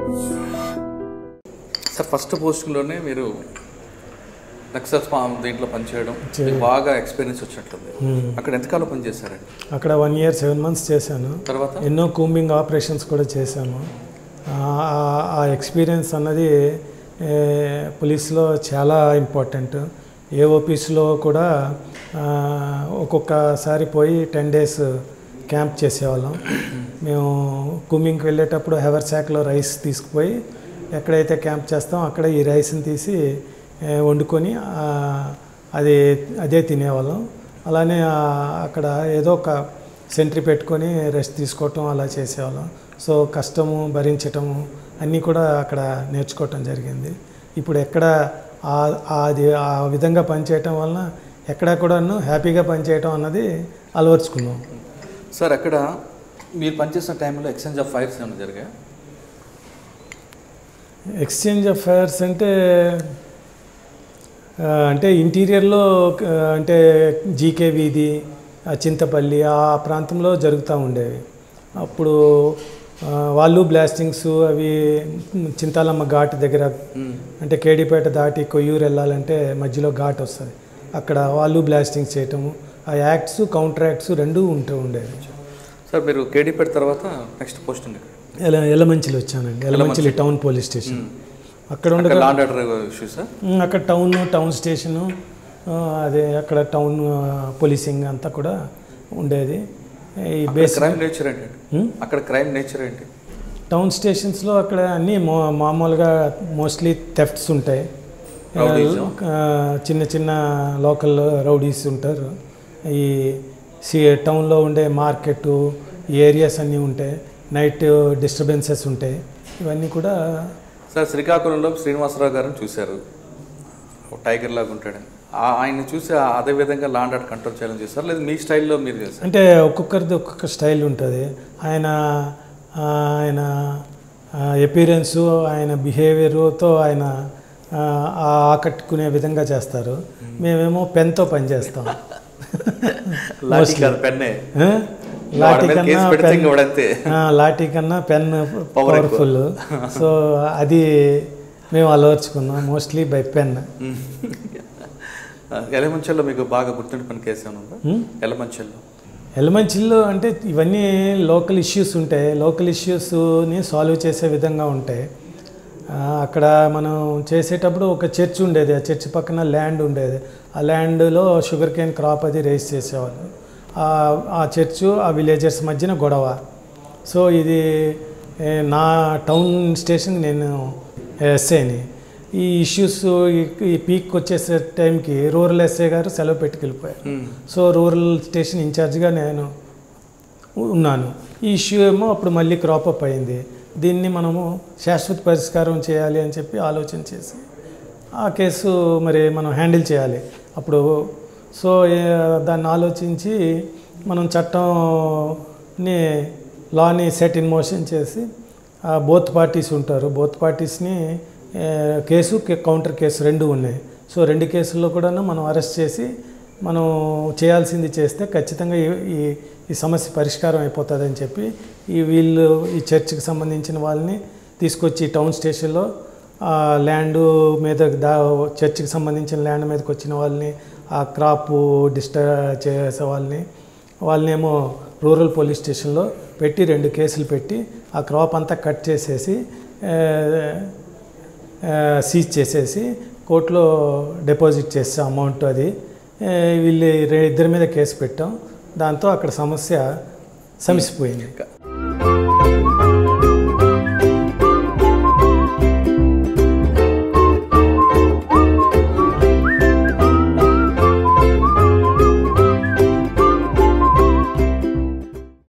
Sir first పోస్టింగ్లోనే మీరు Naxal form దీంట్లో పనిచేయడం మీకు బాగా ఎక్స్పీరియన్స్ వచ్చినట్లుంది అక్కడ ఎంతకాలం పనిచేశారండి అక్కడ వన్ ఇయర్ సెవెన్ మంత్స్ చేశాను తర్వాత ఎన్నో కూంబింగ్ ఆపరేషన్స్ కూడా చేశాము ఆ- ఆ- ఆ ఎక్స్పీరియన్స్ అన్నది ఏ, పోలీస్లో చాలా ఇంపార్టెంట్ ఏ ఓపీస్లో కూడా ఆ, ఒక్కొక్కసారి పోయి టెన్ డేస్ క్యాంప్ చేసేవాళ్ళం మేము కూంబింగ్కి వెళ్ళేటప్పుడు హెవర్ శాక్లో రైస్ తీసుకుపోయి ఎక్కడైతే క్యాంప్ చేస్తాం అక్కడ ఈ రైస్ని తీసి ఏ, వండుకొని ఆ, అది అదే తినేవాళ్ళం అలానే ఆ, అక్కడ ఏదో ఒక సెంట్రీ పెట్టుకొని రెస్ట్ తీసుకోవటం అలా చేసేవాళ్ళం సో కష్టము భరించటము అన్నీ కూడా అక్కడ నేర్చుకోవటం జరిగింది ఇప్పుడు ఎక్కడ ఆ- అది ఆ విధంగా పనిచేయటం వలన ఎక్కడ కూడాను హ్యాపీగా పనిచేయటం అన్నది అలవర్చుకున్నాం సార్ అక్కడ మీరు పనిచేసిన టైంలో ఎక్స్చేంజ్ ఆఫ్ ఫైర్స్ ఏమైనా జరిగాయి ఎక్స్చేంజ్ ఆఫ్ ఫైర్స్ అంటే ఆ, అంటే ఇంటీరియర్లో ఆ, అంటే జీకే వీధి ఆ చింతపల్లి ఆ ప్రాంతంలో జరుగుతూ ఉండేవి అప్పుడు ఆ, వాళ్ళు బ్లాస్టింగ్స్ అవి చింతాలమ్మ ఘాట్ దగ్గర అంటే కేడిపేట దాటి కొయ్యూరు వెళ్ళాలంటే మధ్యలో ఘాట్ వస్తుంది అక్కడ వాళ్ళు బ్లాస్టింగ్స్ చేయటము ఆ యాక్ట్స్ కౌంటర్ యాక్ట్స్ రెండూ ఉంటూ ఉండేవి సార్ మీరు కేడీపేట తర్వాత నెక్స్ట్ పోస్టింగ్ ఎల ఎలమంచిలి వచ్చానండి ఎలమంచిలి టౌన్ పోలీస్ స్టేషన్ అక్కడ ఉండే అక్కడ land order issue sir um, అక్కడ టౌన్ టౌన్ స్టేషను ఆ, అదే అక్కడ టౌన్ ఆ, పోలీసింగ్ అంతా కూడా ఉండేది ఈ బేస్ క్రైమ్ నేచర్ ఏంటి Hmm? అక్కడ క్రైమ్ నేచర్ ఏంటి టౌన్ స్టేషన్స్లో అక్కడ అన్నీ మో మామూలుగా మోస్ట్లీ థెఫ్ట్స్ ఉంటాయి Rowdyism? ఆ, చిన్న చిన్న లోకల్ రౌడీస్ ఉంటారు ఈ సి టౌన్లో ఉండే మార్కెట్ ఈ ఏరియాస్ అన్నీ ఉంటాయి నైట్ డిస్టర్బెన్సెస్ ఉంటాయి ఇవన్నీ కూడా సార్ శ్రీకాకుళంలో శ్రీనివాసరావు గారిని చూశారు ఒక టైగర్ లాగా ఉంటాడని ఆ- ఆయన్ని చూసి ఆ- అదే విధంగా లాండ్ ఆర్డర్ కంట్రోల్ చేయాలని చేస్తారు లేదా మీ స్టైల్లో మీరు చేశారు అంటే ఒక్కొక్కరిది ఒక్కొక్క స్టైల్ ఉంటుంది ఆయన ఆ, ఆయన ఎపీరెన్సు ఆయన బిహేవియర్తో ఆయన ఆ, ఆ ఆకట్టుకునే విధంగా చేస్తారు మేమేమో పెన్తో పనిచేస్తాం లాఠీ కాదు పెన్నే ఆ? లాఠీ వాడి మీద కేసు కన్నా పెడితే పెన్ ఇంక వాడంతే. ఆ, లాఠీ కన్నా పెన్ Power ఎక్కువ. పవర్ఫుల్ సో అది మేము అలవర్చుకున్నాం మోస్ట్లీ బై పెన్ ఎలమంచెల్లో మీకు బాగా గుర్తుండిపోయిన కేసు ఏమైనా ఉందా ఎలమంచెల్లో ఎలమంచిల్లో అంటే ఇవన్నీ లోకల్ ఇష్యూస్ ఉంటాయి లోకల్ ఇష్యూస్ని సాల్వ్ చేసే విధంగా ఉంటాయి ఆ, అక్కడ మనం చేసేటప్పుడు ఒక చర్చ్ ఉండేది ఆ చర్చ్ పక్కన ల్యాండ్ ఉండేది ఆ ల్యాండ్లో షుగర్ కేన్ క్రాప్ అది రేస్ చేసేవాళ్ళు ఆ- ఆ చర్చ్ ఆ విలేజర్స్ మధ్యన గొడవ సో ఇది ఏ, నా టౌన్ స్టేషన్ నేను ఎస్ఐని ఈ ఇష్యూస్ ఈ పీక్ వచ్చేసే టైంకి రూరల్ ఎస్ఐ గారు సెలవు పెట్టుకెళ్ళిపోయారు సో రూరల్ స్టేషన్ ఇన్ఛార్జ్గా నేను ఉన్నాను ఈ ఇష్యూ ఏమో అప్పుడు మళ్ళీ క్రాప్ అప్ అయింది దీన్ని మనము శాశ్వత పరిష్కారం చేయాలి అని చెప్పి ఆలోచన చేసి ఆ కేసు మరి మనం హ్యాండిల్ చేయాలి అప్పుడు సో ఏ- దాన్ని ఆలోచించి మనం చట్టంని లాని సెట్ ఇన్ మోషన్ చేసి బోత్ పార్టీస్ ఉంటారు బోత్ పార్టీస్ని ఏ, కేసు కే- కౌంటర్ కేసు రెండు ఉన్నాయి సో రెండు కేసుల్లో కూడా మనం అరెస్ట్ చేసి మనం చేయాల్సింది చేస్తే ఖచ్చితంగా ఈ- ఈ ఈ సమస్య పరిష్కారం అయిపోతుందని చెప్పి ఈ వీళ్ళు ఈ చర్చ్కి సంబంధించిన వాళ్ళని తీసుకొచ్చి టౌన్ స్టేషన్లో ఆ ల్యాండ్ మీద దా చర్చ్కి సంబంధించిన ల్యాండ్ మీదకి వచ్చిన వాళ్ళని ఆ క్రాప్ డిస్టర్బ్ చేసే వాళ్ళని వాళ్ళనేమో రూరల్ పోలీస్ స్టేషన్లో పెట్టి రెండు కేసులు పెట్టి ఆ క్రాప్ అంతా కట్ చేసేసి ఆ, ఆ, సీజ్ చేసేసి కోర్టులో డిపాజిట్ చేసే అమౌంట్ అది ఆ, వీళ్ళు రే- ఇద్దరి మీద కేసు పెట్టాం దాంతో అక్కడ సమస్య సమసిపోయింది కా-